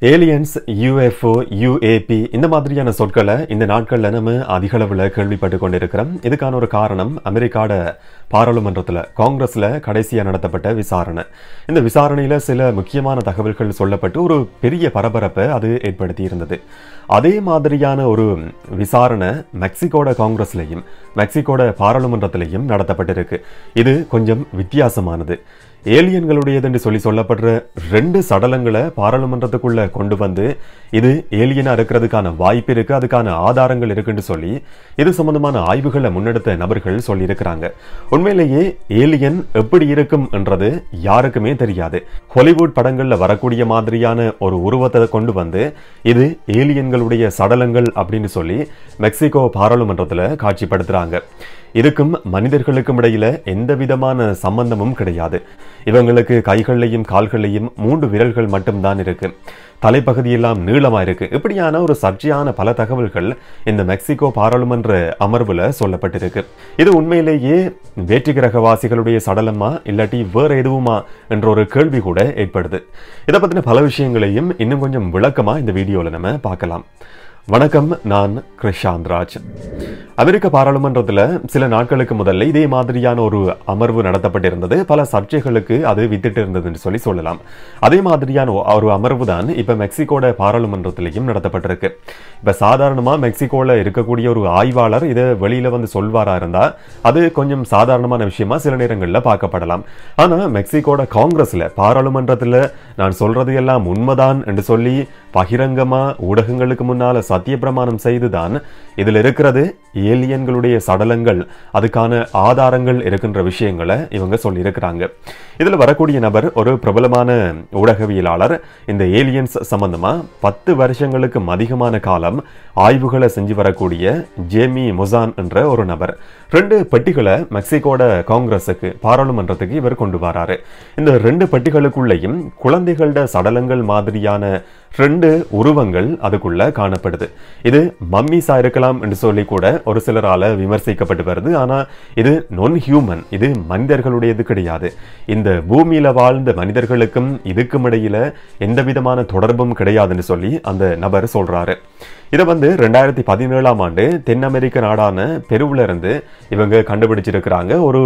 aliens UFO UAP இந்த மாதிரியான சொற்களை இந்த நாட்களில் நம்ம அதிக அளவில் கேள்விப்பட்டு கொண்டிருக்கிறோம் இதுக்கான ஒரு காரணம் அமெரிக்காட பாராளுமன்றத்தில் காங்கிரஸில் கடைசியாக நடத்தப்பட்ட விசாரணை இந்த விசாரணையில் சில முக்கியமான தகவல்கள் சொல்லப்பட்டு ஒரு பெரிய பரபரப்பை அது ஏற்படுத்தி இருந்தது அதே மாதிரியான ஒரு விசாரணை மெக்சிகோட காங்கிரஸ்லையும் மெக்சிகோட பாராளுமன்றத்திலையும் நடத்தப்பட்டிருக்கு இது கொஞ்சம் வித்தியாசமானது ஏலியன்களுடையது என்று சொல்லி சொல்லப்படுற ரெண்டு சடலங்களை பாராளுமன்றத்துக்குள்ள கொண்டு வந்து இது ஏலியனா இருக்கிறதுக்கான வாய்ப்பு இருக்கு அதுக்கான ஆதாரங்கள் இருக்குன்னு சொல்லி இது சம்பந்தமான ஆய்வுகளை முன்னெடுத்த நபர்கள் சொல்லியிருக்கிறாங்க உண்மையிலேயே ஏலியன் எப்படி இருக்கும் என்றது யாருக்குமே தெரியாது ஹாலிவுட் படங்கள்ல வரக்கூடிய மாதிரியான ஒரு உருவத்தை கொண்டு வந்து இது ஏலியன்களுடைய சடலங்கள் அப்படின்னு சொல்லி மெக்சிகோ பாராளுமன்றத்தில் காட்சிப்படுத்துறாங்க இதுக்கும் மனிதர்களுக்கும் இடையில எந்த விதமான சம்பந்தமும் கிடையாது இவங்களுக்கு கைகள்லையும் கால்கள்லையும் மூன்று விரல்கள் மட்டும்தான் இருக்கு தலைப்பகுதியெல்லாம் நீளமா இருக்கு இப்படியான ஒரு சர்ச்சையான பல தகவல்கள் இந்த மெக்சிகோ பாராளுமன்ற அமர்வுல சொல்லப்பட்டிருக்கு இது உண்மையிலேயே வேற்று கிரகவாசிகளுடைய சடலமா இல்லாட்டி வேற எதுவுமா என்ற ஒரு கேள்வி கூட ஏற்படுது இதை பத்தின பல விஷயங்களையும் இன்னும் கொஞ்சம் விளக்கமா இந்த வீடியோல நம்ம பார்க்கலாம் வணக்கம் நான் கிருஷாந்த் ராஜ் அமெரிக்க பாராளுமன்றத்தில் சில நாட்களுக்கு முதல்ல இதே மாதிரியான ஒரு அமர்வு நடத்தப்பட்டிருந்தது பல சர்ச்சைகளுக்கு அது வித்திட்டு இருந்ததுன்னு சொல்லி சொல்லலாம் அதே மாதிரியான ஒரு அமர்வு தான் இப்ப மெக்சிகோட பாராளுமன்றத்திலையும் நடத்தப்பட்டிருக்கு இப்ப சாதாரணமா மெக்சிகோல இருக்கக்கூடிய ஒரு ஆய்வாளர் இதை வெளியில வந்து சொல்வாரா இருந்தா அது கொஞ்சம் சாதாரணமான விஷயமா சில நேரங்களில் பார்க்கப்படலாம் ஆனா மெக்சிகோட காங்கிரஸ்ல பாராளுமன்றத்துல நான் சொல்றது எல்லாம் உண்மைதான் என்று சொல்லி பகிரங்கமா ஊடகங்களுக்கு முன்னால சத்திய பிரமாணம் செய்துதான் இதுல இருக்கிறது ஏலியன்களுடைய சடலங்கள் அதுக்கான ஆதாரங்கள் இருக்கின்ற விஷயங்களை இவங்க சொல்லியிருக்கிறாங்க இதுல வரக்கூடிய நபர் ஒரு பிரபலமான ஊடகவியலாளர் இந்த ஏலியன்ஸ் சம்பந்தமா பத்து வருஷங்களுக்கு அதிகமான காலம் ஆய்வுகளை செஞ்சு வரக்கூடிய ஜேமி மொசான் என்ற ஒரு நபர் ரெண்டு பெட்டிகளை மெக்சிகோட காங்கிரஸுக்கு பாராளுமன்றத்துக்கு இவர் கொண்டு வராரு இந்த ரெண்டு பெட்டிகளுக்குள்ளேயும் குழந்தைகளோட சடலங்கள் மாதிரியான ரெண்டு உருவங்கள் அதுக்குள்ள காணப்படுது இது மம்மிஸா இருக்கலாம் என்று சொல்லி கூட ஒரு சிலரால விமர்சிக்கப்பட்டு வருது ஆனா இது நொன் ஹியூமன் இது மனிதர்களுடையது கிடையாது இந்த பூமியில வாழ்ந்த மனிதர்களுக்கும் இதுக்கும் இடையில எந்த விதமான தொடர்பும் கிடையாதுன்னு சொல்லி அந்த நபர் சொல்றாரு இதை வந்து ரெண்டாயிரத்தி பதினேழாம் ஆண்டு தென் அமெரிக்க நாடான பெருவுல இருந்து இவங்க கண்டுபிடிச்சிருக்கிறாங்க ஒரு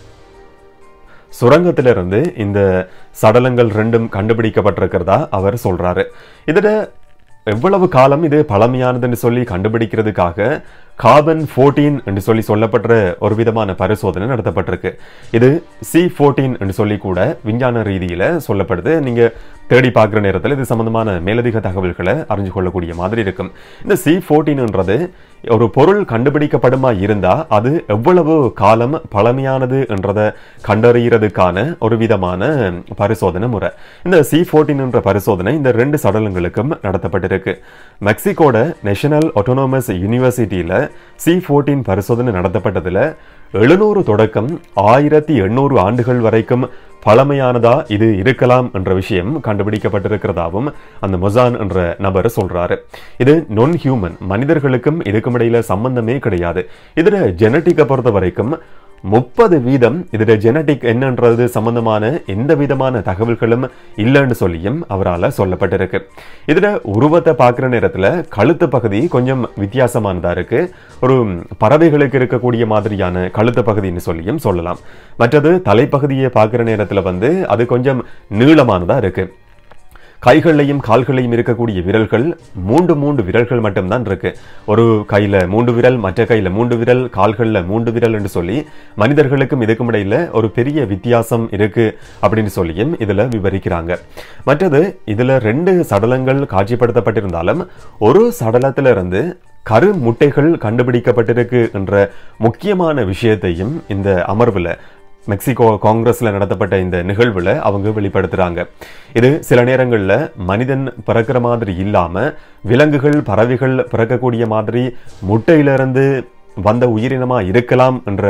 சுரங்கத்திலிருந்து இந்த சடலங்கள் ரெண்டும் கண்டுபிடிக்கப்பட்டிருக்கிறதா அவர் சொல்றாரு இதுல எவ்வளவு காலம் இது பழமையானதுன்னு சொல்லி கண்டுபிடிக்கிறதுக்காக கார்பன் ஃபோர்டீன் என்று சொல்லி சொல்லப்படுற ஒரு விதமான பரிசோதனை நடத்தப்பட்டிருக்கு இது சி ஃபோர்டீன் என்று சொல்லி கூட விஞ்ஞான ரீதியில சொல்லப்படுது நீங்க தேடி பார்க்குற நேரத்தில் இது சம்பந்தமான மேலதிக தகவல்களை அறிஞ்சு கொள்ளக்கூடிய மாதிரி இருக்கும் இந்த சி ஃபோர்டீன்ன்றது ஒரு பொருள் கண்டுபிடிக்கப்படுமா இருந்தா அது எவ்வளவு காலம் பழமையானது என்றதை கண்டறியறதுக்கான ஒரு விதமான பரிசோதனை முறை இந்த சி ஃபோர்டீன் என்ற பரிசோதனை இந்த ரெண்டு சடலங்களுக்கும் நடத்தப்பட்டிருக்கு மெக்சிகோட நேஷனல் ஆட்டோனோமஸ் யூனிவர்சிட்டியில சி ஃபோர்டீன் பரிசோதனை நடத்தப்பட்டதுல எழுநூறு தொடக்கம் ஆயிரத்தி எண்ணூறு ஆண்டுகள் வரைக்கும் பழமையானதா இது இருக்கலாம் என்ற விஷயம் கண்டுபிடிக்கப்பட்டிருக்கிறதாவும் அந்த மொசான் என்ற நபர் சொல்றாரு இது நொன் ஹியூமன் மனிதர்களுக்கும் இதுக்கும் இடையில சம்பந்தமே கிடையாது இதுல ஜெனட்டிக்கை பொறுத்த வரைக்கும் முப்பது வீதம் இதுல ஜெனட்டிக் என்னன்றது சம்பந்தமான எந்த விதமான தகவல்களும் இல்லைன்னு சொல்லியும் அவரால் சொல்லப்பட்டிருக்கு இதுல உருவத்தை பார்க்குற நேரத்துல கழுத்து பகுதி கொஞ்சம் வித்தியாசமானதா இருக்கு ஒரு பறவைகளுக்கு இருக்கக்கூடிய மாதிரியான கழுத்து பகுதின்னு சொல்லியும் சொல்லலாம் மற்றது தலைப்பகுதியை பார்க்குற நேரத்துல வந்து அது கொஞ்சம் நீளமானதா இருக்கு கைகள்லையும் கால்களையும் இருக்கக்கூடிய விரல்கள் மூன்று மூன்று விரல்கள் மட்டும்தான் இருக்கு ஒரு கையில மூன்று விரல் மற்ற கையில மூன்று விரல் கால்கள்ல மூன்று விரல் என்று சொல்லி மனிதர்களுக்கும் இதுக்கும் இடையில ஒரு பெரிய வித்தியாசம் இருக்கு அப்படின்னு சொல்லியும் இதுல விவரிக்கிறாங்க மற்றது இதுல ரெண்டு சடலங்கள் காட்சிப்படுத்தப்பட்டிருந்தாலும் ஒரு சடலத்துல இருந்து கரு முட்டைகள் கண்டுபிடிக்கப்பட்டிருக்கு என்ற முக்கியமான விஷயத்தையும் இந்த அமர்வுல மெக்சிகோ காங்கிரஸ்ல நடத்தப்பட்ட இந்த நிகழ்வுல அவங்க வெளிப்படுத்துறாங்க இது சில நேரங்கள்ல மனிதன் பிறக்கிற மாதிரி இல்லாம விலங்குகள் பறவைகள் பிறக்கக்கூடிய மாதிரி முட்டையிலிருந்து வந்த உயிரினமா இருக்கலாம் என்ற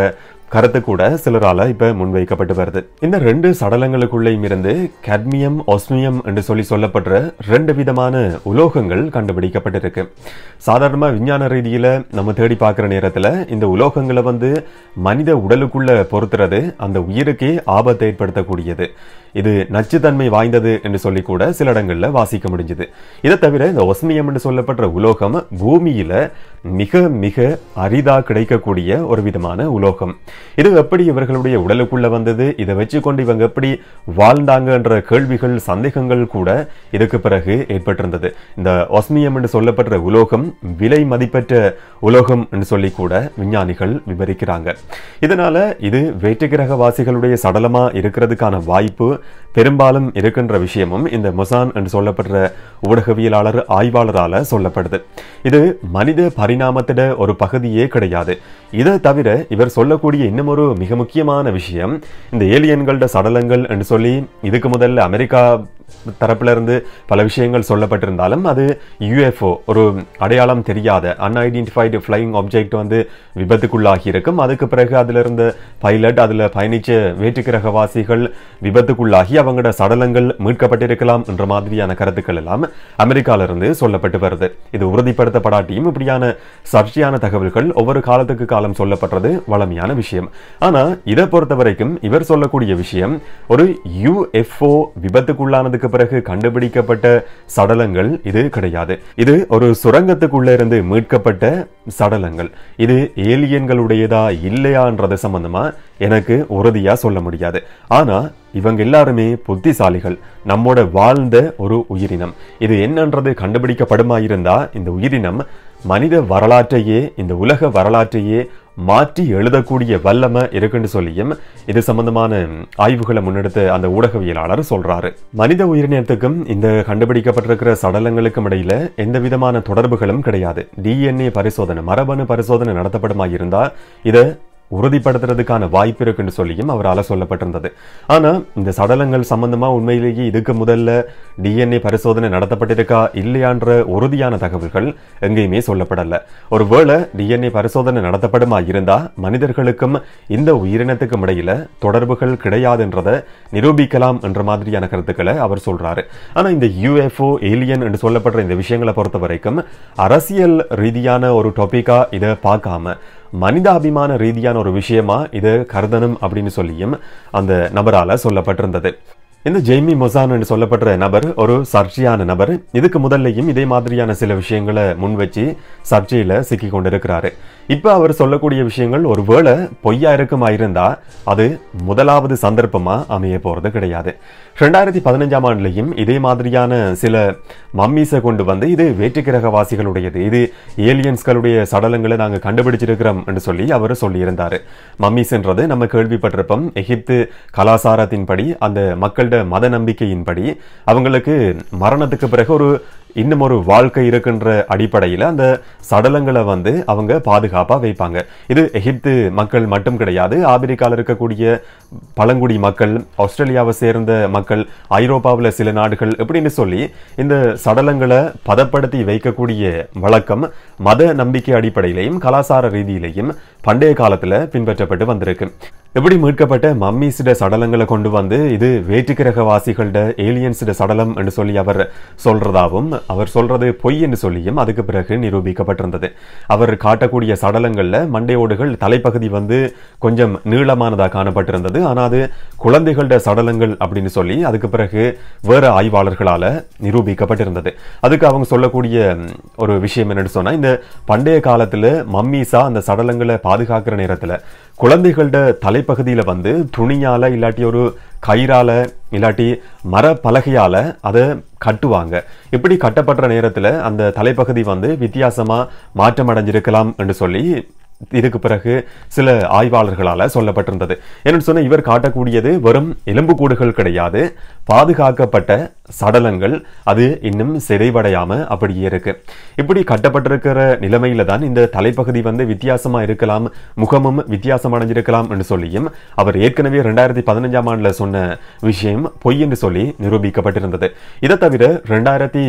கருத்து கூட சிலரால இப்ப முன்வைக்கப்பட்டு வருது இந்த ரெண்டு சடலங்களுக்குள்ளேயும் இருந்து கட்மியம் ஒஸ்மியம் என்று சொல்லி சொல்லப்படுற ரெண்டு விதமான உலோகங்கள் கண்டுபிடிக்கப்பட்டிருக்கு சாதாரணமா விஞ்ஞான ரீதியில நம்ம தேடி பார்க்குற நேரத்துல இந்த உலோகங்களை வந்து மனித உடலுக்குள்ள பொறுத்துறது அந்த உயிருக்கே ஆபத்தை ஏற்படுத்தக்கூடியது இது நச்சுத்தன்மை வாய்ந்தது என்று சொல்லி கூட சில இடங்கள்ல வாசிக்க முடிஞ்சது இதை தவிர இந்த ஒஸ்மியம் என்று சொல்லப்படுற உலோகம் பூமியில மிக மிக அரிதா கிடைக்கக்கூடிய ஒரு விதமான உலோகம் இது எப்படி இவர்களுடைய உடலுக்குள்ள வந்தது இதை வச்சுக்கொண்டு இவங்க எப்படி வாழ்ந்தாங்கன்ற கேள்விகள் சந்தேகங்கள் கூட இதுக்கு பிறகு ஏற்பட்டிருந்தது இந்த ஒஸ்மியம் என்று சொல்லப்படுற உலோகம் விலை மதிப்பற்ற உலோகம் என்று சொல்லி கூட விஞ்ஞானிகள் விவரிக்கிறாங்க இதனால இது வேற்றுக்கிரகவாசிகளுடைய சடலமா இருக்கிறதுக்கான வாய்ப்பு பெரும்பாலும் இருக்கின்ற விஷயமும் இந்த மொசான் என்று சொல்லப்படுற ஊடகவியலாளர் ஆய்வாளரால சொல்லப்படுது இது மனித பரிணாமத்திட ஒரு பகுதியே கிடையாது இதை தவிர இவர் சொல்லக்கூடிய இன்னும் ஒரு மிக முக்கியமான விஷயம் இந்த ஏலியன்களோட சடலங்கள் என்று சொல்லி இதுக்கு முதல்ல அமெரிக்கா தரப்புல இருந்து பல விஷயங்கள் சொல்லப்பட்டிருந்தாலும் அது யுஎஃப்ஓ ஒரு அடையாளம் தெரியாத அன்ஐடென்டிஃபைடு ஃப்ளைங் ஆப்ஜெக்ட் வந்து விபத்துக்குள்ளாகி இருக்கும் அதுக்கு பிறகு அதுல இருந்த பைலட் அதுல பயணிச்ச வேற்றுக்கிரகவாசிகள் விபத்துக்குள்ளாகி அவங்களோட சடலங்கள் மீட்கப்பட்டிருக்கலாம் என்ற மாதிரியான கருத்துக்கள் எல்லாம் அமெரிக்கால இருந்து சொல்லப்பட்டு வருது இது உறுதிப்படுத்தப்படாட்டியும் இப்படியான சர்ச்சையான தகவல்கள் ஒவ்வொரு காலத்துக்கு காலம் சொல்லப்படுறது வளமையான விஷயம் ஆனா இதை பொறுத்த வரைக்கும் இவர் சொல்லக்கூடிய விஷயம் ஒரு யுஎஃப்ஓ விபத்துக்குள்ளானதுக்கு பிறகு கண்டுபிடிக்கப்பட்ட சடலங்கள் இது கிடையாது இது ஒரு சுரங்கத்துக்குள்ள இருந்து மீட்கப்பட்ட சடலங்கள் இது ஏலியன்களுடையதா இல்லையான்றது சம்பந்தமா எனக்கு உறுதியா சொல்ல முடியாது ஆனா இவங்க எல்லாருமே புத்திசாலிகள் நம்மோட வாழ்ந்த ஒரு உயிரினம் இது என்னன்றது கண்டுபிடிக்கப்படுமா இருந்தா இந்த உயிரினம் மனித வரலாற்றையே இந்த உலக வரலாற்றையே மாற்றி எழுதக்கூடிய வல்லமை இருக்குன்னு சொல்லியும் இது சம்பந்தமான ஆய்வுகளை முன்னெடுத்த அந்த ஊடகவியலாளர் சொல்றாரு மனித உயிரினத்துக்கும் இந்த கண்டுபிடிக்கப்பட்டிருக்கிற சடலங்களுக்கும் இடையில எந்த விதமான தொடர்புகளும் கிடையாது டிஎன்ஏ பரிசோதனை மரபணு பரிசோதனை நடத்தப்படுமா இருந்தா இதை உறுதிப்படுத்துறதுக்கான வாய்ப்பு இருக்குன்னு சொல்லியும் அவரால் சொல்லப்பட்டிருந்தது ஆனா இந்த சடலங்கள் சம்பந்தமா உண்மையிலேயே இதுக்கு முதல்ல டிஎன்ஏ பரிசோதனை நடத்தப்பட்டிருக்கா இல்லையான்ற உறுதியான தகவல்கள் எங்கேயுமே சொல்லப்படல ஒருவேளை டிஎன்ஏ பரிசோதனை நடத்தப்படுமா இருந்தா மனிதர்களுக்கும் இந்த உயிரினத்துக்கும் இடையில தொடர்புகள் கிடையாதுன்றதை நிரூபிக்கலாம் என்ற மாதிரியான கருத்துக்களை அவர் சொல்றாரு ஆனா இந்த யூஎஃப்ஓ ஏலியன் என்று சொல்லப்படுற இந்த விஷயங்களை பொறுத்த வரைக்கும் அரசியல் ரீதியான ஒரு டாபிக்கா இதை பார்க்காம மனிதாபிமான ரீதியான ஒரு விஷயமா இதை கருதணும் அப்படின்னு சொல்லியும் அந்த நபரால சொல்லப்பட்டிருந்தது இந்த ஜெய்மி மொசான் என்று சொல்லப்படுற நபர் ஒரு சர்ச்சையான நபர் இதுக்கு முதல்லையும் இதே மாதிரியான சில விஷயங்களை முன் வச்சு சர்ச்சையில சிக்கி கொண்டிருக்கிறாரு இப்ப அவர் சொல்லக்கூடிய விஷயங்கள் ஒருவேளை பொய்யா இருக்குமா இருந்தா அது முதலாவது சந்தர்ப்பமா அமைய போறது கிடையாது ரெண்டாயிரத்தி பதினஞ்சாம் ஆண்டுலையும் இதே மாதிரியான சில மம்மீஸை கொண்டு வந்து இது வேற்றுக்கிரகவாசிகளுடையது இது ஏலியன்ஸ்களுடைய சடலங்களை நாங்க கண்டுபிடிச்சிருக்கிறோம் என்று சொல்லி அவர் சொல்லியிருந்தாரு மம்மீஸ்ன்றது நம்ம கேள்விப்பட்டிருப்போம் எகிப்து கலாச்சாரத்தின்படி அந்த மக்களோட மத நம்பிக்கையின்படி அவங்களுக்கு மரணத்துக்கு பிறகு ஒரு இன்னும் ஒரு வாழ்க்கை இருக்கின்ற அடிப்படையில் அந்த சடலங்களை வந்து அவங்க பாதுகாப்பாக வைப்பாங்க இது எகிப்து மக்கள் மட்டும் கிடையாது ஆப்பிரிக்காவில் இருக்கக்கூடிய பழங்குடி மக்கள் ஆஸ்திரேலியாவை சேர்ந்த மக்கள் ஐரோப்பாவில் சில நாடுகள் எப்படின்னு சொல்லி இந்த சடலங்களை பதப்படுத்தி வைக்கக்கூடிய வழக்கம் மத நம்பிக்கை அடிப்படையிலையும் கலாச்சார ரீதியிலையும் பண்டைய காலத்தில் பின்பற்றப்பட்டு வந்திருக்கு எப்படி மீட்கப்பட்ட மம்மீஸிட சடலங்களை கொண்டு வந்து இது வேற்றுக்கிரகவாசிகளோட ஏலியன்ஸிட சடலம் என்று சொல்லி அவர் சொல்றதாவும் அவர் சொல்றது பொய் என்று சொல்லியும் அதுக்கு பிறகு நிரூபிக்கப்பட்டிருந்தது அவர் காட்டக்கூடிய சடலங்கள்ல மண்டையோடுகள் தலைப்பகுதி வந்து கொஞ்சம் நீளமானதாக காணப்பட்டிருந்தது ஆனா அது குழந்தைகளோட சடலங்கள் அப்படின்னு சொல்லி அதுக்கு பிறகு வேற ஆய்வாளர்களால நிரூபிக்கப்பட்டிருந்தது அதுக்கு அவங்க சொல்லக்கூடிய ம், ஒரு விஷயம் என்னன்னு சொன்னா இந்த பண்டைய காலத்துல மம்மீஸா அந்த சடலங்களை பாதுகாக்கிற நேரத்துல குழந்தைகளோட தலைப்பகுதியில வந்து துணியால இல்லாட்டி ஒரு கயிறால இல்லாட்டி மர பலகையால அதை கட்டுவாங்க இப்படி கட்டப்படுற நேரத்துல அந்த தலைப்பகுதி வந்து வித்தியாசமா மாற்றம் அடைஞ்சிருக்கலாம் என்று சொல்லி இதுக்கு பிறகு சில ஆய்வாளர்களால சொல்லப்பட்டிருந்தது என்னன்னு சொன்னா இவர் காட்டக்கூடியது வெறும் எலும்புக்கூடுகள் கிடையாது பாதுகாக்கப்பட்ட சடலங்கள் அது இன்னும் சிதைவடையாம அப்படியே இருக்கு இப்படி கட்டப்பட்டிருக்கிற நிலைமையில தான் இந்த தலைப்பகுதி வந்து வித்தியாசமா இருக்கலாம் முகமும் வித்தியாசம் அடைஞ்சிருக்கலாம் என்று சொல்லியும் அவர் ஏற்கனவே ரெண்டாயிரத்தி பதினஞ்சாம் ஆண்டுல சொன்ன விஷயம் பொய் என்று சொல்லி நிரூபிக்கப்பட்டிருந்தது இதை தவிர ரெண்டாயிரத்தி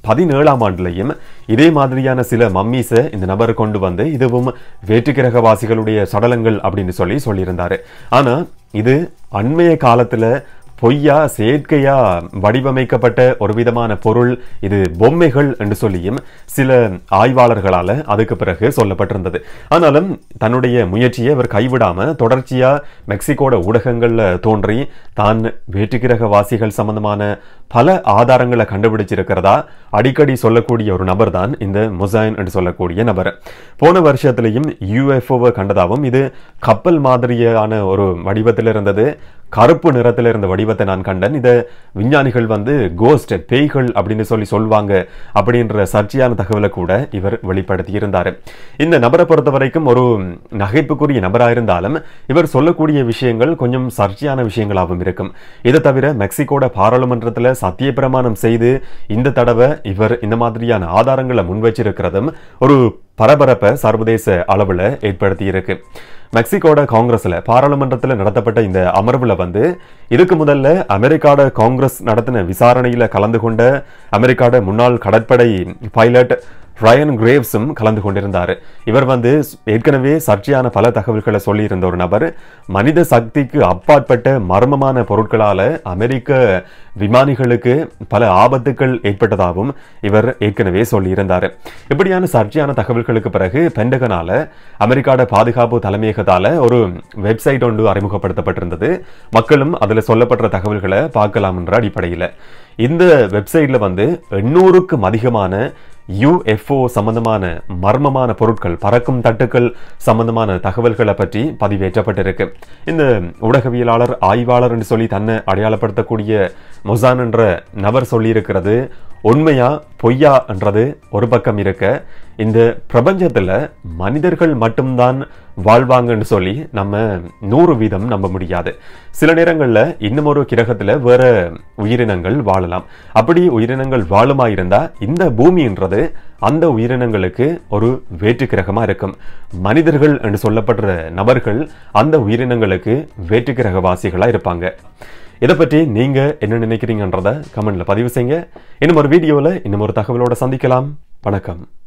பதினேழாம் ஆண்டுலையும் இதே மாதிரியான சில மம்மீஸை இந்த நபர் கொண்டு வந்து இதுவும் வேற்றுக்கிரகவாசிகளுடைய சடலங்கள் அப்படின்னு சொல்லி சொல்லியிருந்தாரு ஆனா இது அண்மைய காலத்துல பொய்யா செயற்கையா வடிவமைக்கப்பட்ட ஒரு விதமான பொருள் இது பொம்மைகள் என்று சொல்லியும் சில ஆய்வாளர்களால அதுக்கு பிறகு சொல்லப்பட்டிருந்தது ஆனாலும் தன்னுடைய முயற்சியை அவர் கைவிடாம தொடர்ச்சியா மெக்சிகோட ஊடகங்கள்ல தோன்றி தான் வேற்றுக்கிரக வாசிகள் சம்பந்தமான பல ஆதாரங்களை கண்டுபிடிச்சிருக்கிறதா அடிக்கடி சொல்லக்கூடிய ஒரு நபர் தான் இந்த முசைன் என்று சொல்லக்கூடிய நபர் போன வருஷத்திலையும் யூஎஃப்ஓவை கண்டதாகவும் இது கப்பல் மாதிரியான ஒரு வடிவத்தில் இருந்தது கருப்பு நிறத்தில் இருந்த வடிவத்தை நான் கண்டேன் இதை விஞ்ஞானிகள் வந்து கோஸ்ட் பேய்கள் அப்படின்னு சொல்லி சொல்வாங்க அப்படின்ற சர்ச்சையான தகவலை கூட இவர் வெளிப்படுத்தி இருந்தார் இந்த நபரை பொறுத்த வரைக்கும் ஒரு நகைப்புக்குரிய நபராக இருந்தாலும் இவர் சொல்லக்கூடிய விஷயங்கள் கொஞ்சம் சர்ச்சையான விஷயங்களாகவும் இருக்கும் இதை தவிர மெக்சிகோட பாராளுமன்றத்தில் சத்தியப்பிரமாணம் செய்து இந்த தடவை இவர் இந்த மாதிரியான ஆதாரங்களை முன் வச்சிருக்கிறதும் ஒரு பரபரப்பை சர்வதேச அளவில் ஏற்படுத்தி இருக்கு மெக்சிகோட காங்கிரஸ்ல பாராளுமன்றத்தில் நடத்தப்பட்ட இந்த அமர்வுல வந்து இதுக்கு முதல்ல அமெரிக்காட காங்கிரஸ் நடத்தின விசாரணையில கலந்து கொண்ட அமெரிக்காட முன்னாள் கடற்படை பைலட் ரயன் கிரேவ்ஸும் கலந்து கொண்டிருந்தார் இவர் வந்து ஏற்கனவே சர்ச்சையான பல தகவல்களை சொல்லியிருந்த ஒரு நபர் மனித சக்திக்கு அப்பாற்பட்ட மர்மமான பொருட்களால அமெரிக்க விமானிகளுக்கு பல ஆபத்துக்கள் ஏற்பட்டதாகவும் இவர் ஏற்கனவே சொல்லியிருந்தார் இப்படியான சர்ச்சையான தகவல்களுக்கு பிறகு பெண்டகனால அமெரிக்காட பாதுகாப்பு தலைமையகத்தால ஒரு வெப்சைட் ஒன்று அறிமுகப்படுத்தப்பட்டிருந்தது மக்களும் அதில் சொல்லப்படுற தகவல்களை பார்க்கலாம் என்ற அடிப்படையில் இந்த வெப்சைட்ல வந்து எண்ணூறுக்கும் அதிகமான யுஎஃப்ஓ சம்பந்தமான மர்மமான பொருட்கள் பறக்கும் தட்டுக்கள் சம்பந்தமான தகவல்களை பற்றி பதிவேற்றப்பட்டிருக்கு இந்த ஊடகவியலாளர் ஆய்வாளர் என்று சொல்லி தன்னை அடையாளப்படுத்தக்கூடிய மொசான் என்ற நபர் சொல்லியிருக்கிறது உண்மையா பொய்யா என்றது ஒரு பக்கம் இருக்க இந்த பிரபஞ்சத்துல மனிதர்கள் மட்டும்தான் வாழ்வாங்கன்னு சொல்லி நம்ம நூறு வீதம் நம்ப முடியாது சில நேரங்கள்ல இன்னும் ஒரு கிரகத்துல வேற உயிரினங்கள் வாழலாம் அப்படி உயிரினங்கள் வாழுமா இருந்தா இந்த பூமின்றது அந்த உயிரினங்களுக்கு ஒரு வேற்று கிரகமா இருக்கும் மனிதர்கள் என்று சொல்லப்படுற நபர்கள் அந்த உயிரினங்களுக்கு வேற்று கிரகவாசிகளா இருப்பாங்க இதை பற்றி நீங்க என்ன நினைக்கிறீங்கன்றத கமெண்ட்ல பதிவு செய்யுங்க இன்னும் ஒரு வீடியோவில் இன்னும் ஒரு தகவலோட சந்திக்கலாம் வணக்கம்